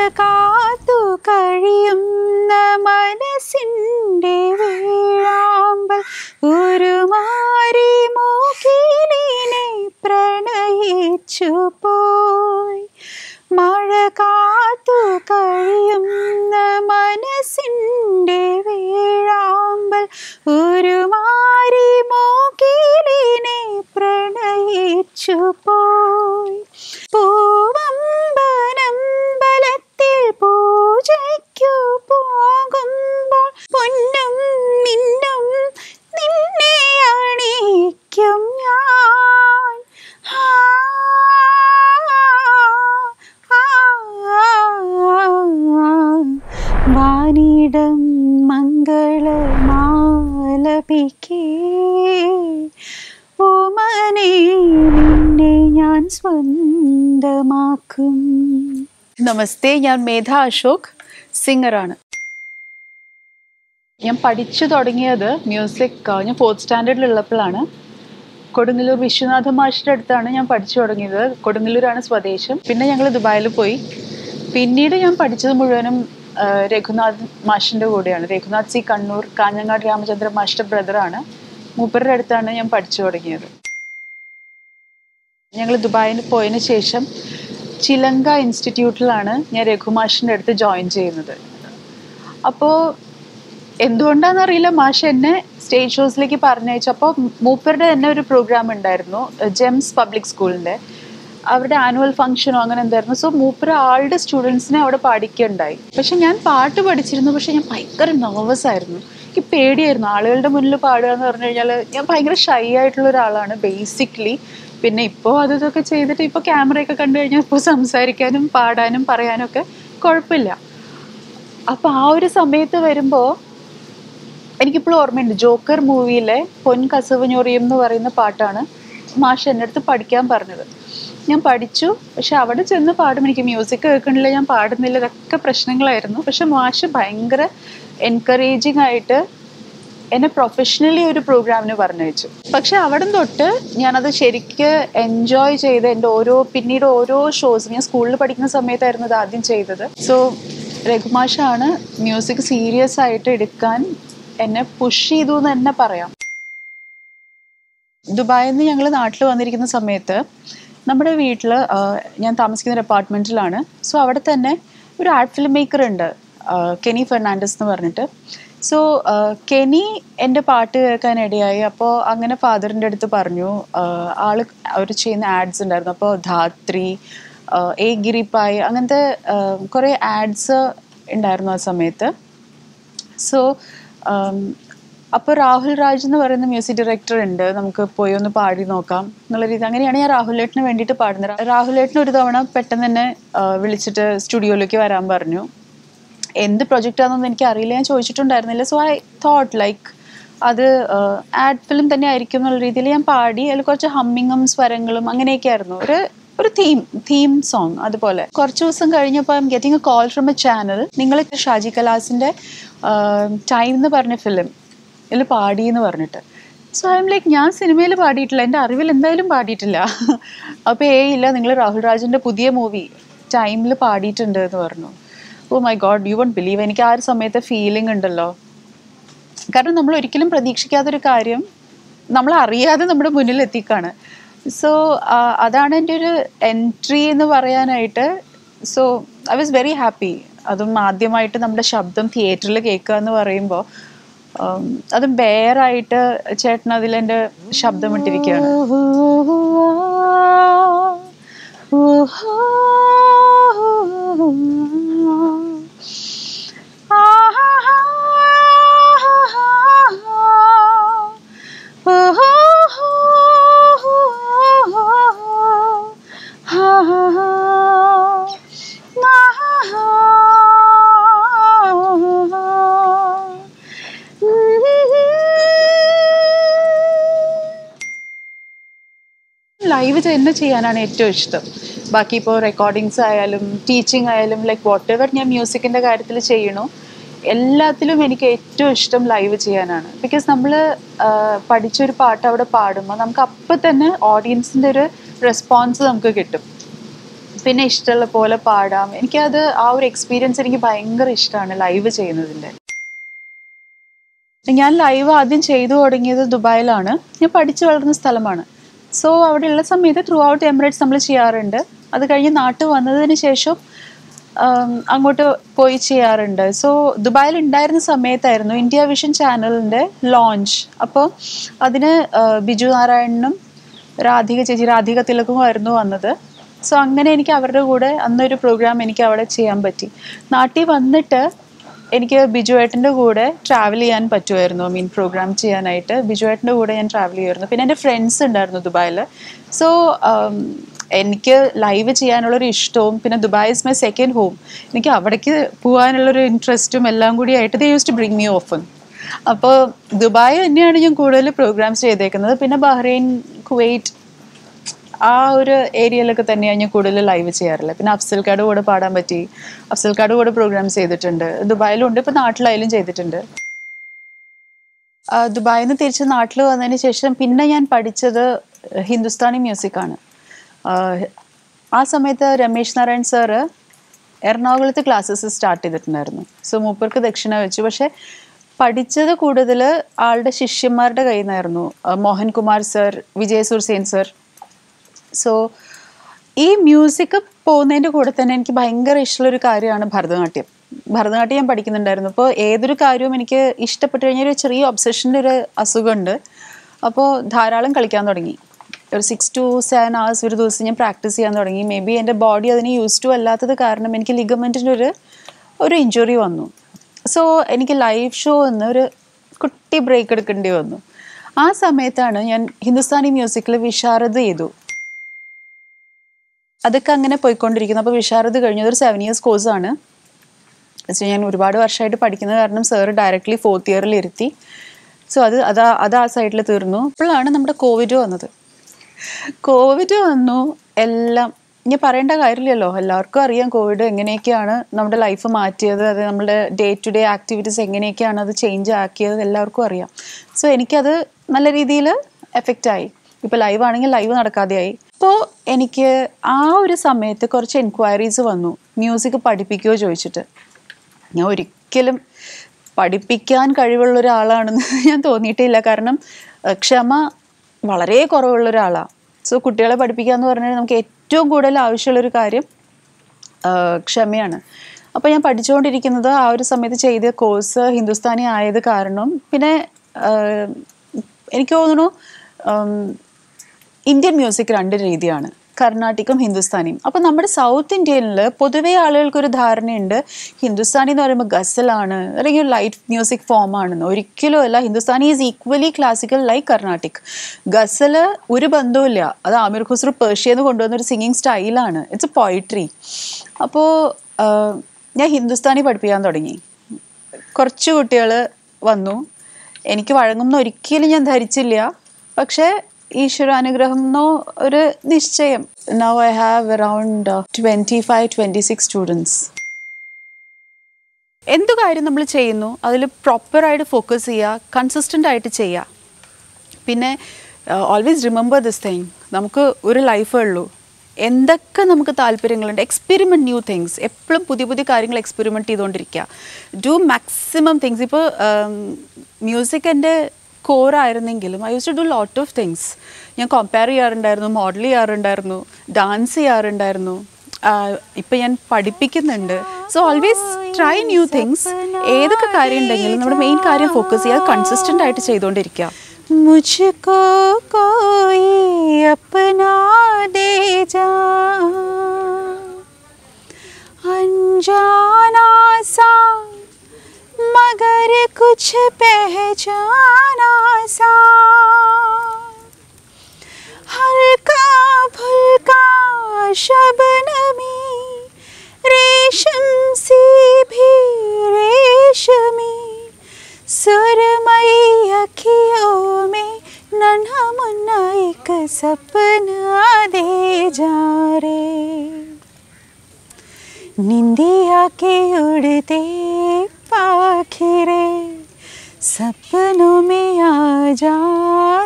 കാത്തു കഴിയുന്ന മനസ്സിൻ്റെ വീഴാമ്പൽ ഒരു മാറി മൂക്കിലിനെ പ്രണയിച്ചു പോയി മഴ കാത്തു കഴിയുന്ന മനസ്സിൻ്റെ വീഴാമ്പൽ ഒരു മാറി മൂക്കിലിനെ പ്രണയിച്ചു പോയി പൂവമ്പനമ്പലത്തിൽ പൂജയ്ക്കു പോകുമ്പോൾ പൊന്നും മിന്നും നിന്നെ അണിയിക്കും ഞാൻ ആ, ആ, ആ, വാനിടം മംഗളമാലപിക്കേ ഓമനെ നിന്നെ ഞാൻ സ്വന്തമാക്കും നമസ്തേ ഞാൻ മേധ അശോക് സിംഗറാണ് ഞാൻ പഠിച്ചു തുടങ്ങിയത് മ്യൂസിക് ഞാൻ ഫോർത്ത് സ്റ്റാൻഡേർഡിലുള്ളപ്പോഴാണ് കൊടുങ്ങല്ലൂർ വിശ്വനാഥ മാഷിൻ്റെ അടുത്താണ് ഞാൻ പഠിച്ചു തുടങ്ങിയത് കൊടുങ്ങല്ലൂരാണ് സ്വദേശം പിന്നെ ഞങ്ങൾ ദുബായിൽ പോയി പിന്നീട് ഞാൻ പഠിച്ചത് മുഴുവനും ആ, രഘുനാഥ് മാഷിൻ്റെ കൂടെയാണ് രഘുനാഥ് സി കണ്ണൂർ കാഞ്ഞങ്ങാട് രാമചന്ദ്ര മാഷിൻ്റെ ബ്രദറാണ് മൂപ്പരുടെ അടുത്താണ് ഞാൻ പഠിച്ചു തുടങ്ങിയത് ഞങ്ങൾ ദുബായിൽ പോയതിന് ശേഷം ചിലങ്ക ഇൻസ്റ്റിറ്റ്യൂട്ടിലാണ് ഞാൻ രഘുമാഷിൻ്റെ അടുത്ത് ജോയിൻ ചെയ്യുന്നത് അപ്പോൾ എന്തുകൊണ്ടാണെന്നറിയില്ല മാഷ് എന്നെ സ്റ്റേജ് ഷോസിലേക്ക് പറഞ്ഞയച്ചു അപ്പോൾ മൂപ്പരുടെ തന്നെ ഒരു പ്രോഗ്രാം ഉണ്ടായിരുന്നു ജെംസ് പബ്ലിക് സ്കൂളിൻ്റെ അവരുടെ ആനുവൽ ഫംഗ്ഷനോ അങ്ങനെ എന്തായിരുന്നു സോ മൂപ്പര ആളുടെ സ്റ്റുഡൻസിനെ അവിടെ പാടിക്കുകയുണ്ടായി പക്ഷെ ഞാൻ പാട്ട് പഠിച്ചിരുന്നു പക്ഷെ ഞാൻ ഭയങ്കര നെർവസ് ആയിരുന്നു എനിക്ക് പേടിയായിരുന്നു ആളുകളുടെ മുന്നിൽ പാടുക എന്ന് പറഞ്ഞു കഴിഞ്ഞാൽ ഞാൻ ഭയങ്കര ഷൈ ആയിട്ടുള്ള ഒരാളാണ് ബേസിക്കലി പിന്നെ ഇപ്പോൾ അത് ഇതൊക്കെ ചെയ്തിട്ട് ഇപ്പോൾ ക്യാമറയൊക്കെ കണ്ടു കഴിഞ്ഞാൽ ഇപ്പോൾ സംസാരിക്കാനും പാടാനും പറയാനും ഒക്കെ കുഴപ്പമില്ല അപ്പോൾ ആ ഒരു സമയത്ത് വരുമ്പോൾ എനിക്കിപ്പോഴും ഓർമ്മയുണ്ട് ജോക്കർ മൂവിയിലെ പൊൻ കസവ് ഞൊറിയും എന്ന് പറയുന്ന പാട്ടാണ് മാഷ് എൻ്റെ അടുത്ത് പഠിക്കാൻ പറഞ്ഞത് ഞാൻ പഠിച്ചു പക്ഷെ അവിടെ ചെന്ന് പാടും എനിക്ക് മ്യൂസിക് കേൾക്കണില്ല ഞാൻ പാടുന്നില്ല ഇതൊക്കെ പ്രശ്നങ്ങളായിരുന്നു പക്ഷെ മാഷ് ഭയങ്കര എൻകറേജിങ് ആയിട്ട് എന്നെ പ്രൊഫഷണലി ഒരു പ്രോഗ്രാമിന് പറഞ്ഞയച്ചു പക്ഷെ അവിടെ തൊട്ട് ഞാനത് ശരിക്ക് എൻജോയ് ചെയ്ത് എൻ്റെ ഓരോ പിന്നീട് ഓരോ ഷോസും ഞാൻ സ്കൂളിൽ പഠിക്കുന്ന സമയത്തായിരുന്നു ഇത് ആദ്യം ചെയ്തത് സോ രഘുമാഷാണ് മ്യൂസിക് സീരിയസ് ആയിട്ട് എടുക്കാൻ എന്നെ പുഷ് ചെയ്തു എന്ന് തന്നെ പറയാം ദുബായിൽ നിന്ന് ഞങ്ങൾ നാട്ടിൽ വന്നിരിക്കുന്ന സമയത്ത് നമ്മുടെ വീട്ടിൽ ഞാൻ താമസിക്കുന്ന ഒരു അപ്പാർട്ട്മെൻറ്റിലാണ് സോ അവിടെ തന്നെ ഒരു ആർട്ട് ഫിലിം മേക്കർ ഉണ്ട് ആ, കെനി ഫെർണാണ്ടസ് എന്ന് പറഞ്ഞിട്ട് സോ കെനി എൻ്റെ പാട്ട് കേൾക്കാൻ ഇടയായി അപ്പോൾ അങ്ങനെ ഫാദറിൻ്റെ അടുത്ത് പറഞ്ഞു ആ, ആള് അവർ ചെയ്യുന്ന ആഡ്സ് ഉണ്ടായിരുന്നു അപ്പോൾ ധാത്രി ആ, ഏ ഗിരിപ്പായ് അങ്ങനത്തെ ആ, കുറേ ആഡ്സ് ഉണ്ടായിരുന്നു ആ സമയത്ത് സോ അപ്പോൾ രാഹുൽ രാജ് എന്ന് പറയുന്ന മ്യൂസിക് ഡയറക്ടർ ഉണ്ട് നമുക്ക് പോയി ഒന്ന് പാടി നോക്കാം എന്നുള്ള രീതി അങ്ങനെയാണ് ഞാൻ രാഹുലേട്ടന് വേണ്ടിയിട്ട് പാടുന്നത് രാഹുലേട്ടന് ഒരു തവണ പെട്ടെന്ന് തന്നെ ആ, വിളിച്ചിട്ട് സ്റ്റുഡിയോയിലേക്ക് വരാൻ പറഞ്ഞു എന്ത് പ്രൊജക്റ്റ് ആണെന്നൊന്നും എനിക്ക് അറിയില്ല ഞാൻ ചോദിച്ചിട്ടുണ്ടായിരുന്നില്ല സോ ഐ തോട്ട് ലൈക്ക് അത് ആഡ് ഫിലിം തന്നെ ആയിരിക്കും എന്നുള്ള രീതിയിൽ ഞാൻ പാടി അതിൽ കുറച്ച് ഹമ്മിങ്ങും സ്വരങ്ങളും അങ്ങനെയൊക്കെ ആയിരുന്നു ഒരു ഒരു തീം തീം സോങ് അതുപോലെ കുറച്ച് ദിവസം കഴിഞ്ഞപ്പോൾ I'm getting a call from a channel നിങ്ങൾ ഷാജി കലാസിൻ്റെ ടൈം എന്ന് പറഞ്ഞ ഫിലിം ഇതിൽ പാടി എന്ന് പറഞ്ഞിട്ട് സോ ഐ എം ലൈക്ക് ഞാൻ സിനിമയിൽ പാടിയിട്ടില്ല എൻ്റെ അറിവിൽ എന്തായാലും പാടിയിട്ടില്ല അപ്പോൾ ഏ ഇല്ല നിങ്ങൾ രാഹുൽ രാജിൻ്റെ പുതിയ മൂവി ടൈമിൽ പാടിയിട്ടുണ്ട് എന്ന് പറഞ്ഞു oh my God you won't believe എനിക്ക് ആ ഒരു സമയത്തെ ഫീലിംഗ് ഉണ്ടല്ലോ കാരണം നമ്മൾ ഒരിക്കലും പ്രതീക്ഷിക്കാത്തൊരു കാര്യം നമ്മൾ അറിയാതെ നമ്മുടെ മുന്നിൽ എത്തിക്കാണ് സോ അതാണ് എൻ്റെ ഒരു എൻട്രി എന്ന് പറയാനായിട്ട് so I was very happy അതും ആദ്യമായിട്ട് നമ്മുടെ ശബ്ദം തിയേറ്ററിൽ കേൾക്കുക എന്ന് പറയുമ്പോൾ അതും ബെയറായിട്ട് ചേട്ടൻ അതിൽ എൻ്റെ ശബ്ദം ഇട്ടിരിക്കുകയാണ് ലൈവ് തന്നെ ചെയ്യാനാണ് ഏറ്റവും ഇഷ്ടം ബാക്കി ഇപ്പോൾ റെക്കോർഡിങ്സ് ആയാലും ടീച്ചിങ് ആയാലും ലൈക്ക് വാട്ട് എവർ ഞാൻ മ്യൂസിക്കിൻ്റെ കാര്യത്തിൽ ചെയ്യണോ എല്ലാത്തിലും എനിക്ക് ഏറ്റവും ഇഷ്ടം ലൈവ് ചെയ്യാനാണ് ബിക്കോസ് നമ്മൾ പഠിച്ചൊരു പാട്ട് അവിടെ പാടുമ്പോൾ നമുക്ക് അപ്പം തന്നെ ഓഡിയൻസിൻ്റെ ഒരു റെസ്പോൺസ് നമുക്ക് കിട്ടും പിന്നെ ഇഷ്ടമുള്ള പോലെ പാടാം എനിക്കത് ആ ഒരു എക്സ്പീരിയൻസ് എനിക്ക് ഭയങ്കര ഇഷ്ടമാണ് ലൈവ് ചെയ്യുന്നതിൻ്റെ ഞാൻ ലൈവ് ആദ്യം ചെയ്തു തുടങ്ങിയത് ദുബായിലാണ് ഞാൻ പഠിച്ചു വളർന്ന സ്ഥലമാണ് സോ അവിടെയുള്ള സമയത്ത് ത്രൂ ഔട്ട് എമിറേറ്റ്സ് നമ്മൾ ചെയ്യാറുണ്ട് അത് കഴിഞ്ഞ് നാട്ടിൽ വന്നതിന് ശേഷം ആം, അങ്ങോട്ട് പോയി ചെയ്യാറുണ്ട് സോ ദുബായിൽ ഉണ്ടായിരുന്ന സമയത്തായിരുന്നു ഇന്ത്യ വിഷൻ ചാനലിൻ്റെ ലോഞ്ച് അപ്പോൾ അതിന് ആ, ബിജു നാരായണനും രാധിക ചേച്ചി രാധിക തിലകുമായിരുന്നു വന്നത് സോ അങ്ങനെ എനിക്ക് അവരുടെ കൂടെ അന്നൊരു പ്രോഗ്രാം എനിക്ക് അവിടെ ചെയ്യാൻ പറ്റി നാട്ടിൽ വന്നിട്ട് എനിക്ക് ബിജു ഏട്ടൻ്റെ കൂടെ ട്രാവൽ ചെയ്യാൻ പറ്റുമായിരുന്നു ഐ മീൻ പ്രോഗ്രാം ചെയ്യാനായിട്ട് ബിജു ഏട്ടൻ്റെ കൂടെ ഞാൻ ട്രാവൽ ചെയ്യുമായിരുന്നു പിന്നെ എൻ്റെ ഫ്രണ്ട്സ് ഉണ്ടായിരുന്നു ദുബായിൽ സോ എനിക്ക് ലൈവ് ചെയ്യാനുള്ളൊരു ഇഷ്ടവും പിന്നെ Dubai is my second home എനിക്ക് അവിടേക്ക് പോകാനുള്ളൊരു ഇൻട്രസ്റ്റും എല്ലാം കൂടി ആയിട്ട് they use to bring me often അപ്പോൾ ദുബായ് തന്നെയാണ് ഞാൻ കൂടുതൽ പ്രോഗ്രാംസ് ചെയ്തേക്കുന്നത് പിന്നെ ബഹ്റൈൻ കുവൈറ്റ് ആ ഒരു ഏരിയയിലൊക്കെ തന്നെയാണ് ഞാൻ കൂടുതൽ ലൈവ് ചെയ്യാറുള്ളത് പിന്നെ അഫ്സൽക്കാട് കൂടെ പാടാൻ പറ്റി അഫ്സൽക്കാട് കൂടെ പ്രോഗ്രാംസ് ചെയ്തിട്ടുണ്ട് ദുബായിലും ഉണ്ട് ഇപ്പം നാട്ടിലായാലും ചെയ്തിട്ടുണ്ട് ആ, ദുബായിൽ നിന്ന് തിരിച്ച് നാട്ടിൽ വന്നതിന് ശേഷം പിന്നെ ഞാൻ പഠിച്ചത് ഹിന്ദുസ്ഥാനി മ്യൂസിക്കാണ് ആ സമയത്ത് രമേശ് നാരായൺ സാറ് എറണാകുളത്ത് ക്ലാസ്സസ് സ്റ്റാർട്ട് ചെയ്തിട്ടുണ്ടായിരുന്നു സോ മൂപ്പർക്ക് ദക്ഷിണ വെച്ചു പക്ഷെ പഠിച്ചത് കൂടുതൽ ആളുടെ ശിഷ്യന്മാരുടെ കയ്യിൽ നിന്നായിരുന്നു ആ, Mohankumar sir Vijay Sursen sir so ഈ മ്യൂസിക് പോകുന്നതിൻ്റെ കൂടെ തന്നെ എനിക്ക് ഭയങ്കര ഇഷ്ടമുള്ളൊരു കാര്യമാണ് ഭരതനാട്യം ഭരതനാട്യം ഞാൻ പഠിക്കുന്നുണ്ടായിരുന്നു അപ്പോൾ ഏതൊരു കാര്യവും എനിക്ക് ഇഷ്ടപ്പെട്ട് കഴിഞ്ഞാൽ ഒരു ചെറിയ ഒബ്സഷൻ്റെ ഒരു അസുഖമുണ്ട് അപ്പോൾ ധാരാളം കളിക്കാൻ തുടങ്ങി ഒരു സിക്സ് ടു സെവൻ hours ഒരു ദിവസം ഞാൻ പ്രാക്ടീസ് ചെയ്യാൻ തുടങ്ങി മേ ബി എൻ്റെ ബോഡി അതിന് യൂസ് ടു അല്ലാത്തത് കാരണം എനിക്ക് ലിഗമെൻറ്റിൻ്റെ ഒരു ഒരു ഇഞ്ചുറി വന്നു സോ എനിക്ക് ലൈവ് ഷോ എന്ന് ഒരു കുട്ടി ബ്രേക്ക് എടുക്കേണ്ടി വന്നു ആ സമയത്താണ് ഞാൻ ഹിന്ദുസ്ഥാനി മ്യൂസിക്കിൽ വിശാരദ് ചെയ്തു അതൊക്കെ അങ്ങനെ പോയിക്കൊണ്ടിരിക്കുന്നു അപ്പോൾ വിശാരദ് കഴിഞ്ഞു അതൊരു സെവൻ ഇയേഴ്സ് കോഴ്സാണ് പക്ഷേ ഞാൻ ഒരുപാട് വർഷമായിട്ട് പഠിക്കുന്ന കാരണം സാറ് ഡയറക്റ്റ്ലി ഫോർത്ത് ഇയറിൽ ഇരുത്തി സോ അത് അതാ അത് ആ സൈഡിൽ തീർന്നു അപ്പോഴാണ് നമ്മുടെ കോവിഡ് വന്നത് കോവിഡ് വന്നു എല്ലാം ഇനി പറയേണ്ട കാര്യമില്ലല്ലോ എല്ലാവർക്കും അറിയാം കോവിഡ് എങ്ങനെയൊക്കെയാണ് നമ്മുടെ ലൈഫ് മാറ്റിയത് അത് നമ്മുടെ ഡേ ടു ഡേ ആക്ടിവിറ്റീസ് എങ്ങനെയൊക്കെയാണ് അത് ചേഞ്ച് ആക്കിയത് എല്ലാവർക്കും അറിയാം സോ എനിക്കത് നല്ല രീതിയിൽ എഫക്റ്റ് ആയി ഇപ്പോൾ ലൈവ് ആണെങ്കിൽ ലൈവ് നടക്കാതെയായി അപ്പോൾ എനിക്ക് ആ ഒരു സമയത്ത് കുറച്ച് എൻക്വയറീസ് വന്നു മ്യൂസിക് പഠിപ്പിക്കുമോ ചോദിച്ചിട്ട് ഞാൻ ഒരിക്കലും പഠിപ്പിക്കാൻ കഴിവുള്ള ഒരാളാണെന്ന് ഞാൻ തോന്നിയിട്ടില്ല കാരണം അഹ് ക്ഷമ വളരെ കുറവുള്ള ഒരാളാണ് സോ കുട്ടികളെ പഠിപ്പിക്കുക എന്ന് പറഞ്ഞാൽ നമുക്ക് ഏറ്റവും കൂടുതൽ ആവശ്യമുള്ളൊരു കാര്യം ആഹ് ക്ഷമയാണ് അപ്പോൾ ഞാൻ പഠിച്ചുകൊണ്ടിരിക്കുന്നത് ആ ഒരു സമയത്ത് ചെയ്ത കോഴ്സ് ഹിന്ദുസ്ഥാനി ആയത് കാരണം പിന്നെ ആഹ് എനിക്ക് തോന്നുന്നു ഉം, ഇന്ത്യൻ മ്യൂസിക് രണ്ട് രീതിയാണ് കർണാട്ടിക്കും ഹിന്ദുസ്ഥാനിയും അപ്പോൾ നമ്മുടെ സൗത്ത് ഇന്ത്യയിൽ പൊതുവേ ആളുകൾക്കൊരു ധാരണയുണ്ട് ഹിന്ദുസ്ഥാനി എന്ന് പറയുമ്പോൾ ഗസലാണ് അല്ലെങ്കിൽ ഒരു ലൈറ്റ് മ്യൂസിക് ഫോം ആണെന്ന് ഒരിക്കലും അല്ല Hindustani is equally classical like Carnatic ghazal ഒരു ബന്ധവുമില്ല അത് ആമിർ ഖുസ്രു പേർഷ്യന്ന് കൊണ്ടുവന്ന ഒരു സിംഗിങ് സ്റ്റൈലാണ് ഇറ്റ്സ് എ പോയിട്രി അപ്പോൾ ഞാൻ ഹിന്ദുസ്ഥാനി പഠിപ്പിക്കാൻ തുടങ്ങി കുറച്ച് കുട്ടികൾ വന്നു എനിക്ക് വഴങ്ങുമെന്ന് ഒരിക്കലും ഞാൻ ധരിച്ചില്ല പക്ഷേ ഈശ്വരാനുഗ്രഹം എന്നോ ഒരു നിശ്ചയം now I have around twenty five twenty six students എന്ത് കാര്യം നമ്മൾ ചെയ്യുന്നു അതിൽ പ്രോപ്പറായിട്ട് ഫോക്കസ് ചെയ്യുക കൺസിസ്റ്റൻ്റ് ആയിട്ട് ചെയ്യുക പിന്നെ ഓൾവേസ് റിമെമ്പർ ദിസ് തിങ് നമുക്ക് ഒരു ലൈഫേ ഉള്ളൂ എന്തൊക്കെ നമുക്ക് താല്പര്യങ്ങളുണ്ട് എക്സ്പെരിമെൻറ്റ് ന്യൂ തിങ്സ് എപ്പോഴും പുതിയ പുതിയ കാര്യങ്ങൾ എക്സ്പെരിമെൻറ്റ് ചെയ്തുകൊണ്ടിരിക്കുക ഡു മാക്സിമം തിങ്സ് ഇപ്പോൾ മ്യൂസിക് എൻ്റെ കോറായിരുന്നെങ്കിലും I use to do lot of things ഞാൻ കമ്പയർ ചെയ്യാറുണ്ടായിരുന്നു മോഡൽ ചെയ്യാറുണ്ടായിരുന്നു ഡാൻസ് ചെയ്യാറുണ്ടായിരുന്നു ഇപ്പം ഞാൻ പഠിപ്പിക്കുന്നുണ്ട് so always try new things ഏതൊക്കെ കാര്യം ഉണ്ടെങ്കിലും നമ്മുടെ മെയിൻ കാര്യം ഫോക്കസ് ചെയ്യുക കൺസിസ്റ്റൻ്റ് ആയിട്ട് ചെയ്തുകൊണ്ടിരിക്കുക मुझको कोई अपना दे जा अनजाना सा मगर कुछ पहचाना सा हल्का फुल्का शबनमी रेशम सी भी रेशमी सुरमई अखियों में नन्हा मुन्ना एक सपना दे जा रे निंदिया के उड़ते पाखिरे सपनों में आ जा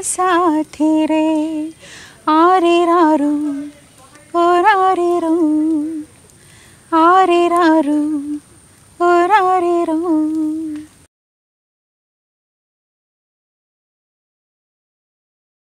साथी रे आरे रारू ओ रारे रू രാരിരാരു ഓ രാരിരോ